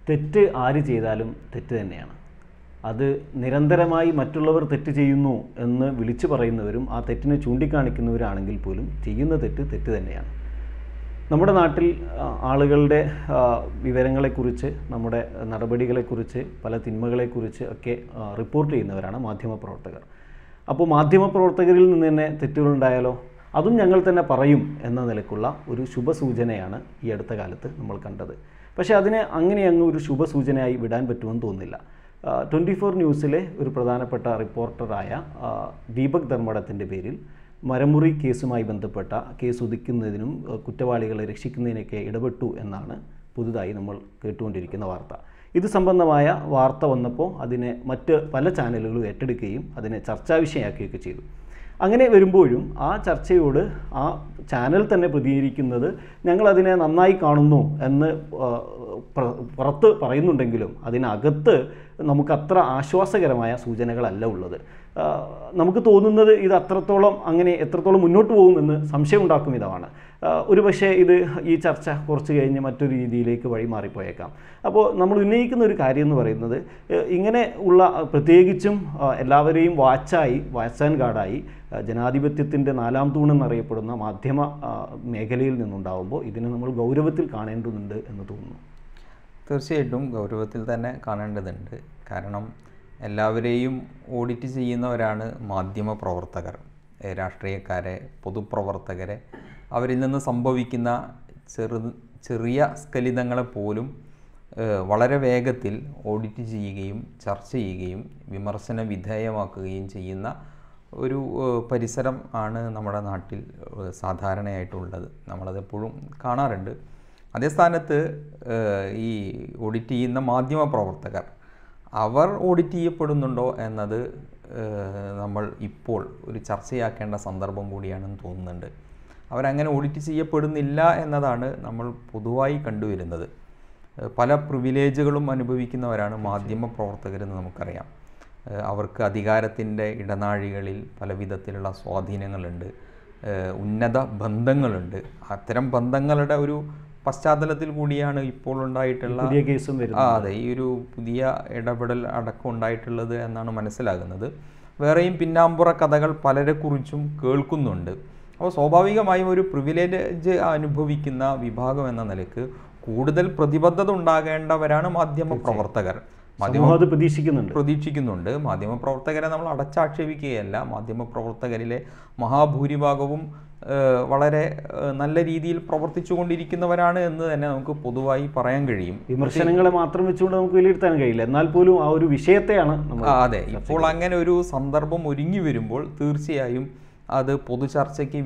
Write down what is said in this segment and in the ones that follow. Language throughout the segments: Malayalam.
തെറ്റ് ആര് ചെയ്താലും തെറ്റ് തന്നെയാണ് അത് നിരന്തരമായി മറ്റുള്ളവർ തെറ്റ് ചെയ്യുന്നു എന്ന് വിളിച്ചു പറയുന്നവരും ആ തെറ്റിനെ ചൂണ്ടിക്കാണിക്കുന്നവരാണെങ്കിൽ പോലും ചെയ്യുന്ന തെറ്റ് തെറ്റ് തന്നെയാണ് നമ്മുടെ നാട്ടിൽ ആ, ആളുകളുടെ ആ, വിവരങ്ങളെക്കുറിച്ച് നമ്മുടെ നടപടികളെക്കുറിച്ച് പല തിന്മകളെക്കുറിച്ച് ഒക്കെ ആ, റിപ്പോർട്ട് ചെയ്യുന്നവരാണ് മാധ്യമപ്രവർത്തകർ അപ്പോൾ മാധ്യമപ്രവർത്തകരിൽ നിന്ന് തന്നെ തെറ്റുകളുണ്ടായാലോ അതും ഞങ്ങൾ തന്നെ പറയും എന്ന നിലക്കുള്ള ഒരു ശുഭസൂചനയാണ് ഈ അടുത്ത കാലത്ത് നമ്മൾ കണ്ടത് പക്ഷേ അതിനെ അങ്ങനെ അങ്ങ് ഒരു ശുഭസൂചനയായി വിടാൻ പറ്റുമെന്ന് തോന്നുന്നില്ല ട്വൻറ്റി ഫോർ ന്യൂസിലെ ഒരു പ്രധാനപ്പെട്ട റിപ്പോർട്ടറായ ആ, ദീപക് ധർമ്മടത്തിൻ്റെ പേരിൽ മരമുറി കേസുമായി ബന്ധപ്പെട്ട കേസ് ഒതുക്കുന്നതിനും ആ, കുറ്റവാളികളെ രക്ഷിക്കുന്നതിനൊക്കെ ഇടപെട്ടു എന്നാണ് പുതുതായി നമ്മൾ കേട്ടുകൊണ്ടിരിക്കുന്ന വാർത്ത ഇത് സംബന്ധമായ വാർത്ത വന്നപ്പോൾ അതിനെ മറ്റ് പല ചാനലുകളും ഏറ്റെടുക്കുകയും അതിനെ ചർച്ചാ വിഷയമാക്കുകയൊക്കെ ചെയ്തു അങ്ങനെ വരുമ്പോഴും ആ ചർച്ചയോട് ആ ചാനൽ തന്നെ പ്രതികരിക്കുന്നത് ഞങ്ങൾ അതിനെ നന്നായി കാണുന്നു എന്ന് ആ, പ്ര- പുറത്ത് പറയുന്നുണ്ടെങ്കിലും അതിനകത്ത് നമുക്ക് അത്ര ആശ്വാസകരമായ സൂചനകളല്ല ഉള്ളത് ആ, നമുക്ക് തോന്നുന്നത് ഇത് അത്രത്തോളം അങ്ങനെ എത്രത്തോളം മുന്നോട്ട് പോകുമെന്ന് സംശയം ഉണ്ടാക്കും വിധമാണ് ആ, ഒരു പക്ഷേ ഇത് ഈ ചർച്ച കുറച്ച് കഴിഞ്ഞ് മറ്റൊരു രീതിയിലേക്ക് വഴി മാറിപ്പോയേക്കാം അപ്പോൾ നമ്മൾ ഉന്നയിക്കുന്ന ഒരു കാര്യം എന്ന് പറയുന്നത് ഏ, ഇങ്ങനെ ഉള്ള പ്രത്യേകിച്ചും ആ, എല്ലാവരെയും വാച്ചായി വാച്ച് ആൻഡ് ഗാർഡായി ആ, ജനാധിപത്യത്തിൻ്റെ നാലാം തൂണെന്നറിയപ്പെടുന്ന മാധ്യമ ആ, മേഖലയിൽ നിന്നുണ്ടാകുമ്പോൾ ഇതിനെ നമ്മൾ ഗൗരവത്തിൽ കാണേണ്ടതുണ്ട് എന്ന് തോന്നുന്നു തീർച്ചയായിട്ടും ഗൗരവത്തിൽ തന്നെ കാണേണ്ടതുണ്ട് കാരണം എല്ലാവരെയും ഓഡിറ്റ് ചെയ്യുന്നവരാണ് മാധ്യമ പ്രവർത്തകർ ഏ, രാഷ്ട്രീയക്കാരെ പൊതുപ്രവർത്തകരെ അവരിൽ നിന്ന് സംഭവിക്കുന്ന ചെറു ചെറിയ സ്ഖലിതങ്ങളെ പോലും ഏ, വളരെ വേഗത്തിൽ ഓഡിറ്റ് ചെയ്യുകയും ചർച്ച ചെയ്യുകയും വിമർശന വിധേയമാക്കുകയും ചെയ്യുന്ന ഒരു ഏഹ്, പരിസരം ആണ് നമ്മുടെ നാട്ടിൽ ഏഹ്, സാധാരണയായിട്ടുള്ളത് നമ്മളതെപ്പോഴും കാണാറുണ്ട് അതേ സ്ഥാനത്ത് ഏഹ്, ഈ ഓഡിറ്റ് ചെയ്യുന്ന മാധ്യമ പ്രവർത്തകർ അവർ ഓഡിറ്റ് ചെയ്യപ്പെടുന്നുണ്ടോ എന്നത് ഏഹ്, നമ്മൾ ഇപ്പോൾ ഒരു ചർച്ചയാക്കേണ്ട സന്ദർഭം കൂടിയാണെന്ന് തോന്നുന്നുണ്ട് അവരങ്ങനെ ഓഡിറ്റ് ചെയ്യപ്പെടുന്നില്ല എന്നതാണ് നമ്മൾ പൊതുവായി കണ്ടുവരുന്നത് ഏഹ്, പല പ്രിവിലേജുകളും അനുഭവിക്കുന്നവരാണ് മാധ്യമ പ്രവർത്തകരെന്ന് നമുക്കറിയാം ഏഹ് അവർക്ക് അധികാരത്തിൻ്റെ ഇടനാഴികളിൽ പല വിധത്തിലുള്ള സ്വാധീനങ്ങളുണ്ട് ഏഹ് ഉന്നത ബന്ധങ്ങളുണ്ട് അത്തരം ബന്ധങ്ങളുടെ ഒരു പശ്ചാത്തലത്തിൽ കൂടിയാണ് ഇപ്പോൾ ഉണ്ടായിട്ടുള്ള പുതിയ കേസും വരുന്നു ആ അതെ ഈ ഒരു പുതിയ ഇടപെടൽ അടക്കം ഉണ്ടായിട്ടുള്ളത് എന്നാണ് മനസ്സിലാകുന്നത് വേറെയും പിന്നാമ്പുറ കഥകൾ പലരെക്കുറിച്ചും കേൾക്കുന്നുണ്ട് അപ്പോൾ സ്വാഭാവികമായും ഒരു പ്രിവിലേജ് അനുഭവിക്കുന്ന വിഭാഗം എന്ന നിലക്ക് കൂടുതൽ പ്രതിബദ്ധത ഉണ്ടാകേണ്ടവരാണ് മാധ്യമ പ്രവർത്തകർ മാധ്യമ സമൂഹം അത് പ്രതീക്ഷിക്കുന്നുണ്ട് പ്രതീക്ഷിക്കുന്നുണ്ട് മാധ്യമപ്രവർത്തകരെ നമ്മൾ അടച്ചാക്ഷേപിക്കുകയല്ല മാധ്യമപ്രവർത്തകരിലെ മഹാഭൂരിഭാഗവും ഏഹ്, വളരെ ഏഹ്, നല്ല രീതിയിൽ പ്രവർത്തിച്ചുകൊണ്ടിരിക്കുന്നവരാണ് എന്ന് തന്നെ നമുക്ക് പൊതുവായി പറയാൻ കഴിയും വിമർശനങ്ങളെ മാത്രം വെച്ചുകൊണ്ട് നമുക്ക് വിലയിരുത്താൻ കഴിയില്ല എന്നാൽ പോലും ആ ഒരു വിഷയത്തെയാണ് നമ്മൾ ആ, അതെ ഇപ്പോൾ അങ്ങനെ ഒരു സന്ദർഭം ഒരുങ്ങി വരുമ്പോൾ തീർച്ചയായും അത് പൊതുചർച്ചയ്ക്ക്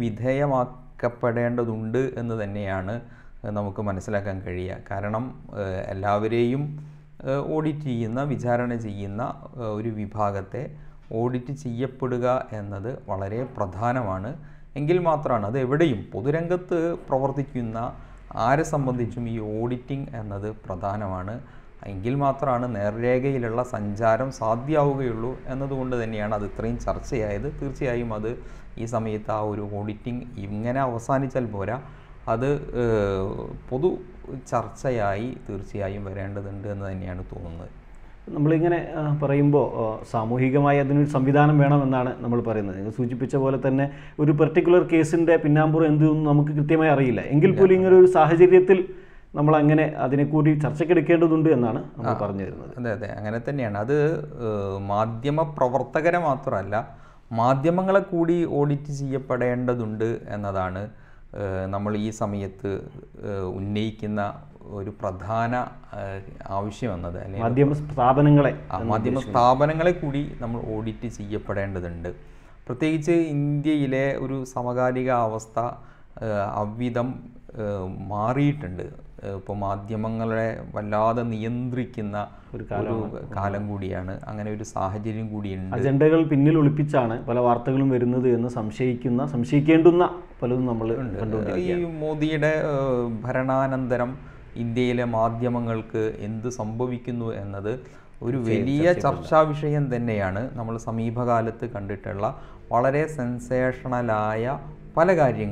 വിധേയമാക്കപ്പെടേണ്ടതുണ്ട് എന്ന് തന്നെയാണ് ഏഹ്, നമുക്ക് മനസ്സിലാക്കാൻ കഴിയുക കാരണം ഏഹ്, എല്ലാവരെയും ഏഹ്, ഓഡിറ്റ് ചെയ്യുന്ന വിചാരണ ചെയ്യുന്ന ഏഹ്, ഒരു വിഭാഗത്തെ ഓഡിറ്റ് ചെയ്യപ്പെടുക എന്നത് വളരെ പ്രധാനമാണ് എങ്കിൽ മാത്രമാണ് അത് എവിടെയും പൊതുരംഗത്ത് പ്രവർത്തിക്കുന്ന ആരെ സംബന്ധിച്ചും ഈ ഓഡിറ്റിംഗ് എന്നത് പ്രധാനമാണ് എങ്കിൽ മാത്രമാണ് നേർരേഖയിലുള്ള സഞ്ചാരം സാധ്യമാവുകയുള്ളൂ എന്നതുകൊണ്ട് തന്നെയാണ് അത് ഇത്രയും ചർച്ചയായത് തീർച്ചയായും അത് ഈ സമയത്ത് ആ ഒരു ഓഡിറ്റിംഗ് ഇങ്ങനെ അവസാനിച്ചാൽ പോരാ അത് ഏഹ്, പൊതു ചർച്ചയായി തീർച്ചയായും വരേണ്ടതുണ്ട് എന്ന് തന്നെയാണ് തോന്നുന്നത് നമ്മളിങ്ങനെ ആ, പറയുമ്പോൾ ആ, സാമൂഹികമായി അതിനൊരു സംവിധാനം വേണമെന്നാണ് നമ്മൾ പറയുന്നത് നിങ്ങൾ സൂചിപ്പിച്ച പോലെ തന്നെ ഒരു പെർട്ടിക്കുലർ കേസിൻ്റെ പിന്നാമ്പുറം എന്തെന്ന് നമുക്ക് കൃത്യമായി അറിയില്ല എങ്കിൽ പോലും ഇങ്ങനെ ഒരു സാഹചര്യത്തിൽ നമ്മൾ അങ്ങനെ അതിനെക്കൂടി ചർച്ചയ്ക്കെടുക്കേണ്ടതുണ്ട് എന്നാണ് നമ്മൾ പറഞ്ഞു വരുന്നത് അതെ അതെ അങ്ങനെ തന്നെയാണ് അത് ഏഹ്, മാധ്യമ പ്രവർത്തകരെ മാത്രമല്ല മാധ്യമങ്ങളെ കൂടി ഓഡിറ്റ് ചെയ്യപ്പെടേണ്ടതുണ്ട് എന്നതാണ് ഏഹ്, നമ്മൾ ഈ സമയത്ത് ഏഹ്, ഉന്നയിക്കുന്ന ഒരു പ്രധാന ഏഹ്, ആവശ്യം എന്നത് അല്ലെങ്കിൽ മാധ്യമ സ്ഥാപനങ്ങളെ ആ, മാധ്യമ സ്ഥാപനങ്ങളെ കൂടി നമ്മൾ ഓഡിറ്റ് ചെയ്യപ്പെടേണ്ടതുണ്ട് പ്രത്യേകിച്ച് ഇന്ത്യയിലെ ഒരു സമകാലിക അവസ്ഥ ഏഹ്, അவ்விധം ഏഹ്, മാറിയിട്ടുണ്ട് ഇപ്പോൾ മാധ്യമങ്ങളെ വല്ലാതെ നിയന്ത്രിക്കുന്ന ഒരു കാലം കൂടിയാണ് അങ്ങനെ ഒരു സാഹചര്യം കൂടിയുണ്ട് അജണ്ടകൾ പിന്നിൽ ഒളിപ്പിച്ചാണ് പല വാർത്തകളും വരുന്നത് എന്ന് സംശയിക്കുന്ന സംശയിക്കേണ്ടുന്ന പലതും നമ്മൾ കണ്ടുകൊണ്ടിരിക്കുകയാണ് ഈ മോദിയുടെ ഏഹ്, ഭരണാനന്തരം ഇന്ത്യയിലെ മാധ്യമങ്ങൾക്ക് എന്ത് സംഭവിക്കുന്നു എന്നത് ഒരു വലിയ ചർച്ചാ വിഷയം തന്നെയാണ് നമ്മൾ സമീപകാലത്ത് കണ്ടിട്ടുള്ള വളരെ സെൻസേഷണലായ പല കാര്യങ്ങളും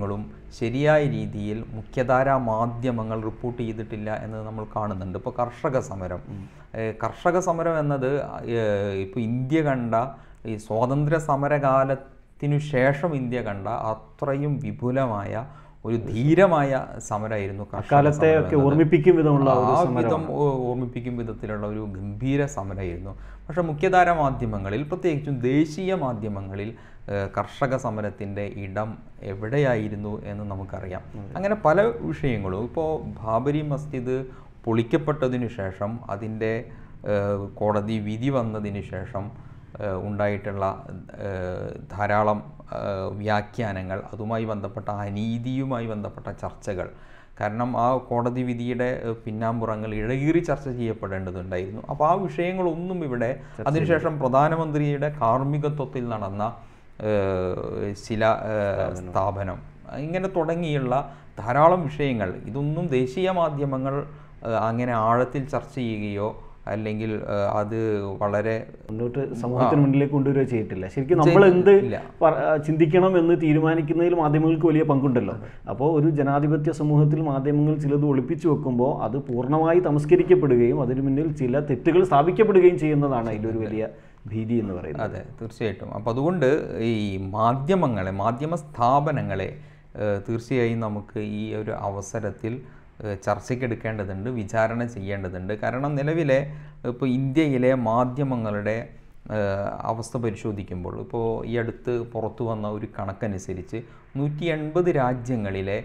ശരിയായ രീതിയിൽ മുഖ്യധാരാ മാധ്യമങ്ങൾ റിപ്പോർട്ട് ചെയ്തിട്ടില്ല എന്ന് നമ്മൾ കാണുന്നുണ്ട് ഇപ്പോൾ കർഷക സമരം ഏഹ് കർഷക സമരം എന്നത് ഇപ്പോൾ ഇന്ത്യ കണ്ട ഈ സ്വാതന്ത്ര്യ സമരകാലത്തിനു ശേഷം ഇന്ത്യ കണ്ട അത്രയും വിപുലമായ ഒരു ധീരമായ സമരമായിരുന്നു കർഷക കാലത്തെ സമരം ഒക്കെ എന്നത്. ഓർമ്മിപ്പിക്കും വിധമുള്ള ഒരു ആ സമരം വിധം ഓ- ഓർമ്മിപ്പിക്കും വിധത്തിലുള്ള ഒരു ഗംഭീര സമരമായിരുന്നു പക്ഷെ മുഖ്യധാര മാധ്യമങ്ങളിൽ പ്രത്യേകിച്ചും ദേശീയ മാധ്യമങ്ങളിൽ ഏഹ്, കർഷക സമരത്തിൻ്റെ ഇടം എവിടെയായിരുന്നു എന്ന് നമുക്കറിയാം അങ്ങനെ പല വിഷയങ്ങളും ഇപ്പോൾ ബാബരി മസ്ജിദ് പൊളിക്കപ്പെട്ടതിനു ശേഷം അതിൻ്റെ ഏഹ്, കോടതി വിധി വന്നതിന് ശേഷം ഏഹ്, ഉണ്ടായിട്ടുള്ള ഏഹ്, ധാരാളം ഏഹ്, വ്യാഖ്യാനങ്ങൾ അതുമായി ബന്ധപ്പെട്ട അനീതിയുമായി ബന്ധപ്പെട്ട ചർച്ചകൾ കാരണം ആ കോടതി വിധിയുടെ ഏഹ്, പിന്നാമ്പുറങ്ങൾ ഇഴകീറി ചർച്ച ചെയ്യപ്പെടേണ്ടതുണ്ടായിരുന്നു അപ്പോൾ ആ വിഷയങ്ങളൊന്നും ഇവിടെ അതിനുശേഷം പ്രധാനമന്ത്രിയുടെ കാർമ്മികത്വത്തിൽ നടന്ന ഏഹ്, ശില ഏഹ്, സ്ഥാപനം ഇങ്ങനെ തുടങ്ങിയുള്ള ധാരാളം വിഷയങ്ങൾ ഇതൊന്നും ദേശീയ മാധ്യമങ്ങൾ ഏഹ്, അങ്ങനെ ആഴത്തിൽ ചർച്ച ചെയ്യുകയോ അല്ലെങ്കിൽ ഏഹ്, അത് വളരെ മുന്നോട്ട് സമൂഹത്തിന് മുന്നിലേക്ക് കൊണ്ടുവരിക ചെയ്തിട്ടില്ല ശരിക്കും നമ്മൾ എന്ത് ഇല്ല. പറ- ആ, ചിന്തിക്കണം എന്ന് തീരുമാനിക്കുന്നതിൽ മാധ്യമങ്ങൾക്ക് വലിയ പങ്കുണ്ടല്ലോ അപ്പോൾ ഒരു ജനാധിപത്യ സമൂഹത്തിൽ മാധ്യമങ്ങൾ ചിലത് ഒളിപ്പിച്ചു വെക്കുമ്പോൾ അത് പൂർണ്ണമായി തമസ്കരിക്കപ്പെടുകയും അതിന് മുന്നിൽ ചില തെറ്റുകൾ സ്ഥാപിക്കപ്പെടുകയും ചെയ്യുന്നതാണ് അതിലൊരു വലിയ ഭീതി എന്ന് പറയുന്നത് അതെ തീർച്ചയായിട്ടും അപ്പോൾ അതുകൊണ്ട് ഈ മാധ്യമങ്ങളെ മാധ്യമ സ്ഥാപനങ്ങളെ ഏഹ്, തീർച്ചയായും നമുക്ക് ഈ ഒരു അവസരത്തിൽ ഏഹ്, ചർച്ചയ്ക്കെടുക്കേണ്ടതുണ്ട് വിചാരണ ചെയ്യേണ്ടതുണ്ട് കാരണം നിലവിലെ ഇപ്പോൾ ഇന്ത്യയിലെ മാധ്യമങ്ങളുടെ ഏഹ്, അവസ്ഥ പരിശോധിക്കുമ്പോൾ ഇപ്പോൾ ഈ അടുത്ത് പുറത്തു വന്ന ഒരു കണക്കനുസരിച്ച് നൂറ്റി എൺപത് രാജ്യങ്ങളിലെ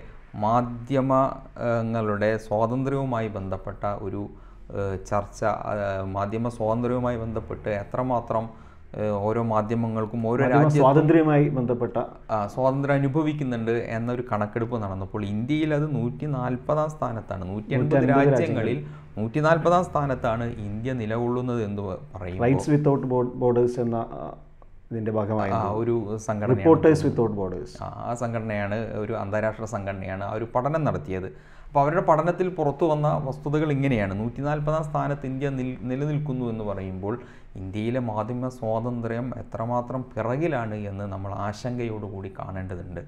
മാധ്യമങ്ങളുടെ സ്വാതന്ത്ര്യവുമായി ബന്ധപ്പെട്ട ഒരു ഏഹ്, ചർച്ച ഏഹ്, മാധ്യമ സ്വാതന്ത്ര്യവുമായി ബന്ധപ്പെട്ട് എത്രമാത്രം ഏഹ്, ഓരോ മാധ്യമങ്ങൾക്കും ഓരോ മാധ്യമ രാജ്യ സ്വാതന്ത്ര്യവുമായി ബന്ധപ്പെട്ട ആ, സ്വാതന്ത്ര്യം അനുഭവിക്കുന്നുണ്ട് എന്നൊരു കണക്കെടുപ്പ് നടന്നപ്പോൾ ഇന്ത്യയിൽ അത് നൂറ്റി നാൽപ്പതാം സ്ഥാനത്താണ് നൂറ്റി എൺപത് രാജ്യങ്ങളിൽ നൂറ്റി നാൽപ്പതാം സ്ഥാനത്താണ് ഇന്ത്യ നിലകൊള്ളുന്നത് എന്ന് പറയുമ്പോൾ റൈറ്റ്സ് വിത്തൗട്ട് ബോർഡേഴ്സ് എന്ന ആ, ഇതിന്റെ ഭാഗമായി ആ ഒരു സംഘടന റിപ്പോർട്ടേഴ്സ് വിത്തൗട്ട് ബോർഡേഴ്സ് ആ ആ സംഘടനയാണ് ഒരു അന്താരാഷ്ട്ര സംഘടനയാണ് ആ ഒരു പഠനം നടത്തിയത് അപ്പോൾ അവരുടെ പഠനത്തിൽ പുറത്തു വന്ന വസ്തുതകൾ ഇങ്ങനെയാണ് നൂറ്റി നാൽപ്പതാം സ്ഥാനത്ത് ഇന്ത്യ നിൽ നിലനിൽക്കുന്നു എന്ന് പറയുമ്പോൾ ഇന്ത്യയിലെ മാധ്യമ സ്വാതന്ത്ര്യം എത്രമാത്രം പിറകിലാണ് എന്ന് നമ്മൾ ആശങ്കയോടുകൂടി കാണേണ്ടതുണ്ട്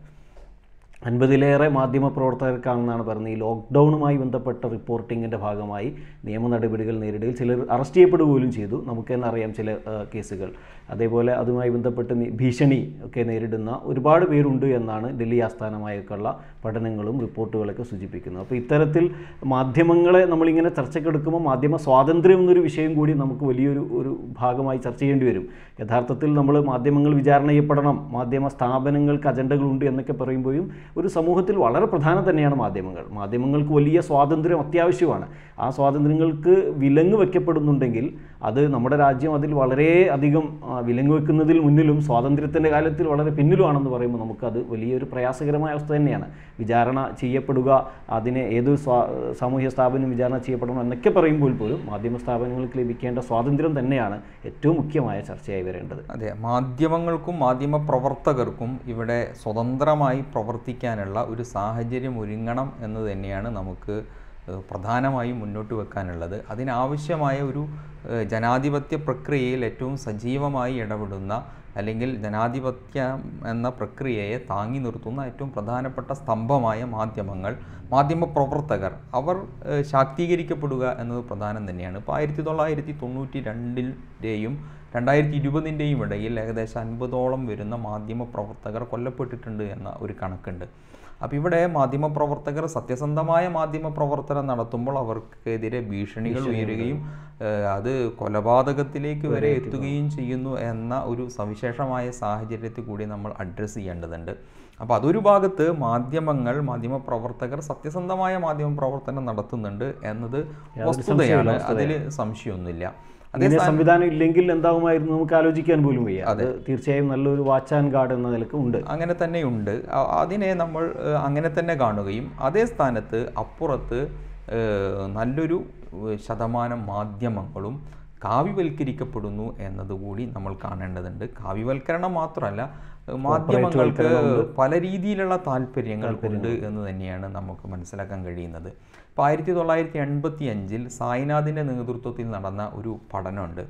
അൻപതിലേറെ മാധ്യമ പ്രവർത്തകർക്കാണെന്നാണ് പറയുന്നത് ഈ ലോക്ക്ഡൗണുമായി ബന്ധപ്പെട്ട റിപ്പോർട്ടിങ്ങിൻ്റെ ഭാഗമായി നിയമ നടപടികൾ നേരിടുകയും ചിലർ അറസ്റ്റ് ചെയ്യപ്പെടുക പോലും ചെയ്തു നമുക്ക് തന്നെ അറിയാം ചില ആ, കേസുകൾ അതേപോലെ അതുമായി ബന്ധപ്പെട്ട് നി- ഭീഷണി ഒക്കെ നേരിടുന്ന ഒരുപാട് പേരുണ്ട് എന്നാണ് ഡൽഹി ആസ്ഥാനമായൊക്കെയുള്ള പഠനങ്ങളും റിപ്പോർട്ടുകളൊക്കെ സൂചിപ്പിക്കുന്നത് അപ്പോൾ ഇത്തരത്തിൽ മാധ്യമങ്ങളെ നമ്മളിങ്ങനെ ചർച്ചയ്ക്കെടുക്കുമ്പോൾ മാധ്യമ സ്വാതന്ത്ര്യം എന്നൊരു വിഷയം കൂടി നമുക്ക് വലിയൊരു ഒരു ഭാഗമായി ചർച്ച ചെയ്യേണ്ടി വരും യഥാർത്ഥത്തിൽ നമ്മൾ മാധ്യമങ്ങൾ വിചാരണ ചെയ്യപ്പെടണം മാധ്യമ സ്ഥാപനങ്ങൾക്ക് അജണ്ടകളുണ്ട് എന്നൊക്കെ പറയുമ്പോഴും ഒരു സമൂഹത്തിൽ വളരെ പ്രധാനം തന്നെയാണ് മാധ്യമങ്ങൾ മാധ്യമങ്ങൾക്ക് വലിയ സ്വാതന്ത്ര്യം അത്യാവശ്യമാണ് ആ സ്വാതന്ത്ര്യങ്ങൾക്ക് വിലങ്ങ് വെക്കപ്പെടുന്നുണ്ടെങ്കിൽ അത് നമ്മുടെ രാജ്യം അതിൽ വളരെ അധികം ആ, വിലങ്ങ് വെക്കുന്നതിൽ മുന്നിലും സ്വാതന്ത്ര്യത്തിൻ്റെ കാര്യത്തിൽ വളരെ പിന്നിലുമാണെന്ന് പറയുമ്പോൾ നമുക്കത് വലിയൊരു പ്രയാസകരമായ അവസ്ഥ തന്നെയാണ് വിചാരണ ചെയ്യപ്പെടുക അതിനെ ഏത് സ്വാ സാമൂഹ്യ സ്ഥാപനം വിചാരണ ചെയ്യപ്പെടണം എന്നൊക്കെ പറയുമ്പോൾ പോലും മാധ്യമ സ്ഥാപനങ്ങൾക്ക് ലഭിക്കേണ്ട സ്വാതന്ത്ര്യം തന്നെയാണ് ഏറ്റവും മുഖ്യമായ ചർച്ചയായി വരേണ്ടത് അതെ മാധ്യമങ്ങൾക്കും മാധ്യമ പ്രവർത്തകർക്കും ഇവിടെ സ്വതന്ത്രമായി പ്രവർത്തിക്കാനുള്ള ഒരു സാഹചര്യം ഒരുങ്ങണം എന്ന് തന്നെയാണ് നമുക്ക് ഏഹ്, പ്രധാനമായും മുന്നോട്ട് വെക്കാനുള്ളത് അതിനാവശ്യമായ ഒരു ഏഹ്, ജനാധിപത്യ പ്രക്രിയയിൽ ഏറ്റവും സജീവമായി ഇടപെടുന്ന അല്ലെങ്കിൽ ജനാധിപത്യം എന്ന പ്രക്രിയയെ താങ്ങി നിർത്തുന്ന ഏറ്റവും പ്രധാനപ്പെട്ട സ്തംഭമായ മാധ്യമങ്ങൾ മാധ്യമ പ്രവർത്തകർ അവർ ഏഹ്, ശാക്തീകരിക്കപ്പെടുക എന്നത് പ്രധാനം തന്നെയാണ് ഇപ്പോൾ ആയിരത്തി തൊള്ളായിരത്തി തൊണ്ണൂറ്റി രണ്ടിൻ്റെയും രണ്ടായിരത്തി ഇരുപതിൻ്റെയും ഇടയിൽ ഏകദേശം അൻപതോളം വരുന്ന മാധ്യമ പ്രവർത്തകർ കൊല്ലപ്പെട്ടിട്ടുണ്ട് എന്ന ഒരു കണക്കുണ്ട് അപ്പോൾ ഇവിടെ മാധ്യമ പ്രവർത്തകർ സത്യസന്ധമായ മാധ്യമ പ്രവർത്തനം നടത്തുമ്പോൾ അവർക്കെതിരെ ഭീഷണികൾ ഉയരുകയും ഏഹ്, അത് കൊലപാതകത്തിലേക്ക് വരെ എത്തുകയും ചെയ്യുന്നു എന്ന ഒരു സവിശേഷമായ സാഹചര്യത്തിൽ കൂടി നമ്മൾ അഡ്രസ്സ് ചെയ്യേണ്ടതുണ്ട് അപ്പോൾ അതൊരു ഭാഗത്ത് മാധ്യമങ്ങൾ മാധ്യമ പ്രവർത്തകർ സത്യസന്ധമായ മാധ്യമ പ്രവർത്തനം നടത്തുന്നുണ്ട് എന്നത് വസ്തുതയാണ് അതിൽ സംശയമൊന്നുമില്ല അതേ ഇങ്ങനെ സംവിധാനം ഇല്ലെങ്കിൽ എന്താകുമായിരുന്നു നമുക്ക് ആലോചിക്കാൻ പോലും വയ്യ അത് തീർച്ചയായും നല്ലൊരു വാച്ച് ആൻഡ് ഗാർഡ് എന്ന നിലക്ക് ഉണ്ട് അങ്ങനെ തന്നെയുണ്ട് അ- അതിനെ നമ്മൾ ഏഹ്, അങ്ങനെ തന്നെ കാണുകയും അതേ സ്ഥാനത്ത് അപ്പുറത്ത് ഏഹ്, നല്ലൊരു ഏഹ്, ശതമാനം മാധ്യമങ്ങളും കാവ്യവൽക്കരിക്കപ്പെടുന്നു എന്നതുകൂടി നമ്മൾ കാണേണ്ടതുണ്ട് കാവ്യവൽക്കരണം മാത്രമല്ല ഏഹ്, മാധ്യമങ്ങൾക്ക് പല രീതിയിലുള്ള താല്പര്യങ്ങളുണ്ട് എന്ന് തന്നെയാണ് നമുക്ക് മനസ്സിലാക്കാൻ കഴിയുന്നത് ഇപ്പോൾ ആയിരത്തി തൊള്ളായിരത്തി എൺപത്തി അഞ്ചിൽ സായിനാഥിൻ്റെ നേതൃത്വത്തിൽ നടന്ന ഒരു പഠനമുണ്ട്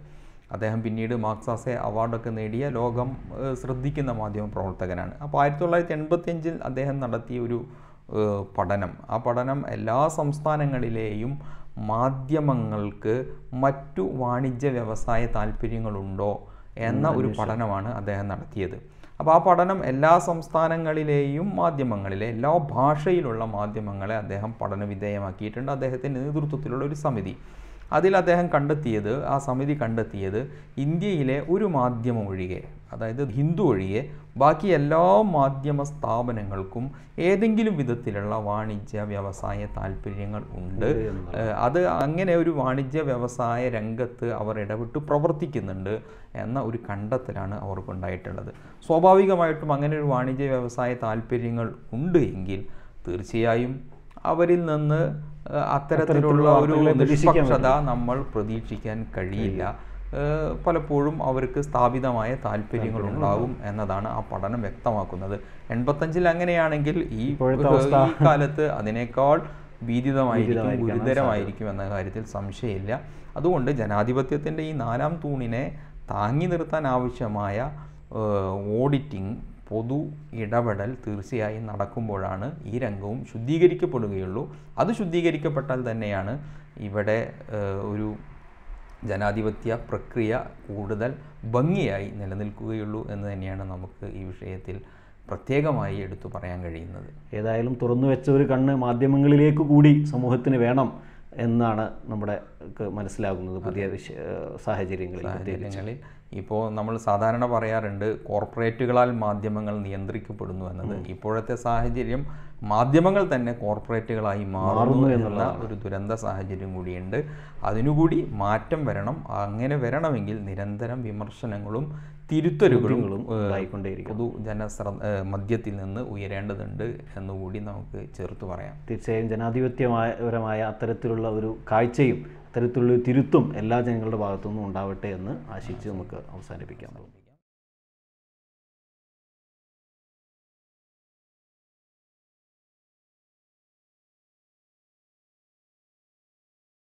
അദ്ദേഹം പിന്നീട് മാർക്സാസെ അവാർഡൊക്കെ നേടിയ ലോകം ഏഹ്, ശ്രദ്ധിക്കുന്ന മാധ്യമ പ്രവർത്തകനാണ് അപ്പോൾ ആയിരത്തി തൊള്ളായിരത്തി എൺപത്തിയഞ്ചിൽ അദ്ദേഹം നടത്തിയ ഒരു ഏഹ്, പഠനം ആ പഠനം എല്ലാ സംസ്ഥാനങ്ങളിലെയും മാധ്യമങ്ങൾക്ക് മറ്റു വാണിജ്യ വ്യവസായ താല്പര്യങ്ങളുണ്ടോ എന്ന ഒരു പഠനമാണ് അദ്ദേഹം നടത്തിയത് അപ്പോൾ ആ പഠനം എല്ലാ സംസ്ഥാനങ്ങളിലെയും മാധ്യമങ്ങളിലെ എല്ലാ ഭാഷയിലുള്ള മാധ്യമങ്ങളെ അദ്ദേഹം പഠന വിധേയമാക്കിയിട്ടുണ്ട് അദ്ദേഹത്തിൻ്റെ നേതൃത്വത്തിലുള്ള ഒരു സമിതി അതിൽ അദ്ദേഹം കണ്ടെത്തിയത് ആ സമിതി കണ്ടെത്തിയത് ഇന്ത്യയിലെ ഒരു മാധ്യമം ഒഴികെ അതായത് ഹിന്ദു ഒഴികെ ബാക്കി എല്ലാ മാധ്യമ സ്ഥാപനങ്ങൾക്കും ഏതെങ്കിലും വിധത്തിലുള്ള വാണിജ്യ വ്യവസായ താല്പര്യങ്ങൾ ഉണ്ട് ഏഹ് അത് അങ്ങനെ ഒരു വാണിജ്യ വ്യവസായ രംഗത്ത് അവർ ഇടപെട്ട് പ്രവർത്തിക്കുന്നുണ്ട് എന്ന ഒരു കണ്ടെത്തലാണ് അവർക്കുണ്ടായിട്ടുള്ളത് സ്വാഭാവികമായിട്ടും അങ്ങനെ ഒരു വാണിജ്യ വ്യവസായ താല്പര്യങ്ങൾ ഉണ്ട് എങ്കിൽ തീർച്ചയായും അവരിൽ നിന്ന് ഏഹ് അത്തരത്തിലുള്ള ഒരു വാർത്തകളെ നിരീക്ഷിക്കാൻ നിഷ്പക്ഷത നമ്മൾ പ്രതീക്ഷിക്കാൻ കഴിയില്ല ഏഹ് പലപ്പോഴും അവർക്ക് സ്ഥാപിതമായ താല്പര്യങ്ങൾ ഉണ്ടാകും എന്നതാണ് ആ പഠനം വ്യക്തമാക്കുന്നത് എൺപത്തഞ്ചിൽ അങ്ങനെയാണെങ്കിൽ ഈ ഇപ്പോഴത്തെ അവസ്ഥ ഈ കാലത്ത് അതിനേക്കാൾ ഭീതിതമായിരിക്കും ഗുരുതരമായിരിക്കും എന്ന കാര്യത്തിൽ സംശയമില്ല അതുകൊണ്ട് ജനാധിപത്യത്തിൻ്റെ ഈ നാലാം തൂണിനെ താങ്ങി നിർത്താൻ ആവശ്യമായ ഓഡിറ്റിംഗ് പൊതു ഇടപെടൽ തീർച്ചയായും നടക്കുമ്പോഴാണ് ഈ രംഗവും ശുദ്ധീകരിക്കപ്പെടുകയുള്ളൂ അത് ശുദ്ധീകരിക്കപ്പെട്ടാൽ തന്നെയാണ് ഇവിടെ ഏഹ്, ഒരു ജനാധിപത്യ പ്രക്രിയ കൂടുതൽ ഭംഗിയായി നിലനിൽക്കുകയുള്ളൂ എന്ന് തന്നെയാണ് നമുക്ക് ഈ വിഷയത്തിൽ പ്രത്യേകമായി എടുത്തു പറയാൻ കഴിയുന്നത് ഏതായാലും തുറന്നു വെച്ച ഒരു കണ്ണ് മാധ്യമങ്ങളിലേക്ക് കൂടി സമൂഹത്തിന് വേണം എന്നാണ് നമ്മുടെ ക്ക് മനസ്സിലാകുന്നത് പുതിയ വിഷ സാഹചര്യങ്ങളിൽ സാഹചര്യങ്ങളിൽ ഇപ്പോൾ നമ്മൾ സാധാരണ പറയാറുണ്ട് കോർപ്പറേറ്റുകളാൽ മാധ്യമങ്ങൾ നിയന്ത്രിക്കപ്പെടുന്നു എന്നത് ഇപ്പോഴത്തെ സാഹചര്യം മാധ്യമങ്ങൾ തന്നെ കോർപ്പറേറ്റുകളായി മാറുന്നു എന്നുള്ള ഒരു ദുരന്ത സാഹചര്യം കൂടിയുണ്ട് അതിനുകൂടി മാറ്റം വരണം അങ്ങനെ വരണമെങ്കിൽ നിരന്തരം വിമർശനങ്ങളും തിരുത്തലുകളും ഏഹ്, ഉണ്ടായിക്കൊണ്ടേയിരിക്കും പൊതുജന ശ്ര- ഏഹ്, മധ്യത്തിൽ നിന്ന് ഉയരേണ്ടതുണ്ട് എന്നുകൂടി നമുക്ക് ചേർത്ത് പറയാം തീർച്ചയായും ജനാധിപത്യപരമായ അത്തരത്തിലുള്ള ഒരു കാഴ്ചയും അത്തരത്തിലുള്ള ഒരു തിരുത്തും എല്ലാ ജനങ്ങളുടെ ഭാഗത്തുനിന്നും ഉണ്ടാവട്ടെ എന്ന് ആശിച്ച് നമുക്ക് അവസാനിപ്പിക്കാം